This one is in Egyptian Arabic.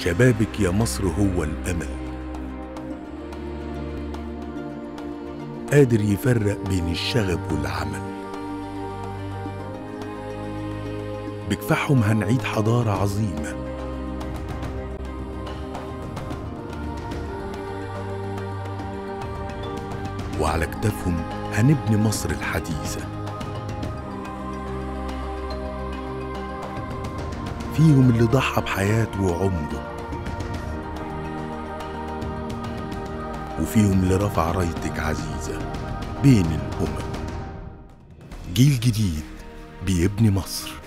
شبابك يا مصر هو الأمل قادر يفرق بين الشغب والعمل بكفاحهم هنعيد حضارة عظيمة وعلى كتافهم هنبني مصر الحديثة فيهم اللي ضحى بحياته وعمره وفيهم اللي رفع رايتك عزيزة بين الأمم جيل جديد بيبني مصر